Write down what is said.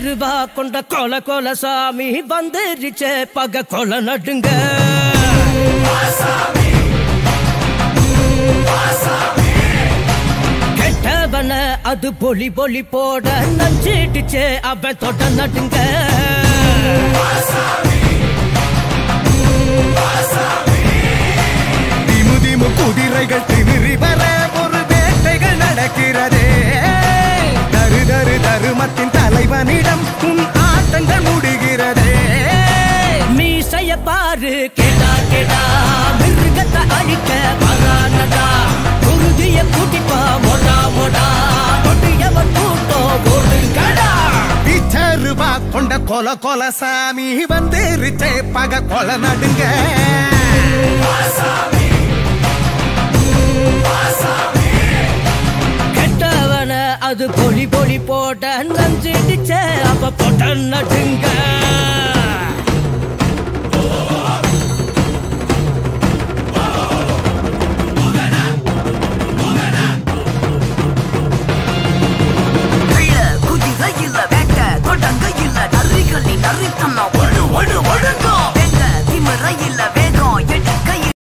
ரூபா கொண்ட கொல கொல சாமி வந்துருச்சே பக கொல நடுங்க கெட்டவன அது பொலி பொலி போட நஞ்சிடுச்சே அவன் தொட நடுங்க திமு திமு குதிரைகள் திமிரி வர ஒரு வேட்டைகள் நடக்கிறதே தரு தரு தருமத்தின் தலைவனிடம் உன் ஆட்டங்கள் முடிகிறதே மீசைய பாரு கேடா கேடா மிருகத்தை அழிக்க வரானடா குருதிய கூட்டிப்பா மொடா மொடா கொட்டியவன் கூட்டம் ஓடுங்கடா ரூபா கொண்ட கொல கொல சாமி வந்துருச்சே பக கொல நடுங்க கெட்டவன அது பொலி பொலி போட்ட நஞ்சிடுச்சே அவ போட்ட நடுங்க